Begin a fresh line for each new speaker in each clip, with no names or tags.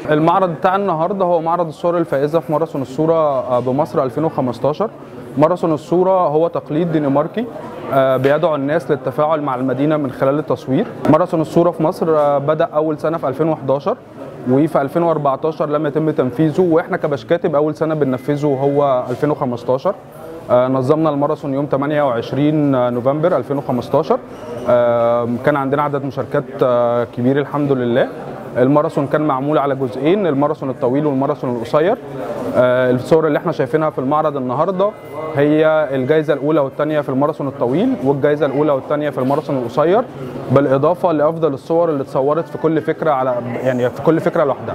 المعرض بتاع النهارده هو معرض الصور الفائزه في ماراثون الصوره بمصر 2015 ماراثون الصوره هو تقليد دنماركي آه، بيدعو الناس للتفاعل مع المدينه من خلال التصوير ماراثون الصوره في مصر آه، بدا اول سنه في 2011 وفي 2014 لم يتم تنفيذه واحنا كبشكاتب اول سنه بننفذه هو 2015 آه، نظمنا الماراثون يوم 28 نوفمبر 2015 آه، كان عندنا عدد مشاركات آه، كبير الحمد لله الماراثون كان معمول على جزئين الماراثون الطويل والماراثون القصير آه، الصور اللي احنا شايفينها في المعرض النهارده هي الجائزه الاولى والثانيه في الماراثون الطويل والجائزه الاولى والثانيه في الماراثون القصير بالاضافه لافضل الصور اللي اتصورت في كل فكره على يعني في كل فكره لوحدها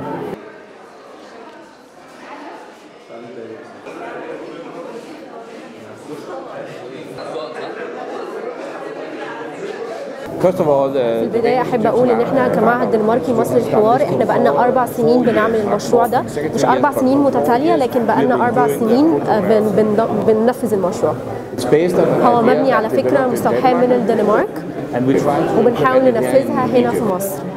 First of all,
في
uh,
البداية أحب أقول إن إحنا كمعهد دنماركي مصر للحوار إحنا بقالنا أربع سنين بنعمل المشروع ده مش أربع سنين متتالية لكن بقالنا أربع سنين آه، بن بن بننفذ المشروع
it's based on an
هو
idea
مبني على
that
فكرة
was
مستوحاة من
trademarked,
الدنمارك
and we try to
وبنحاول
implement the idea
ننفذها
in
هنا في
Egypt.
مصر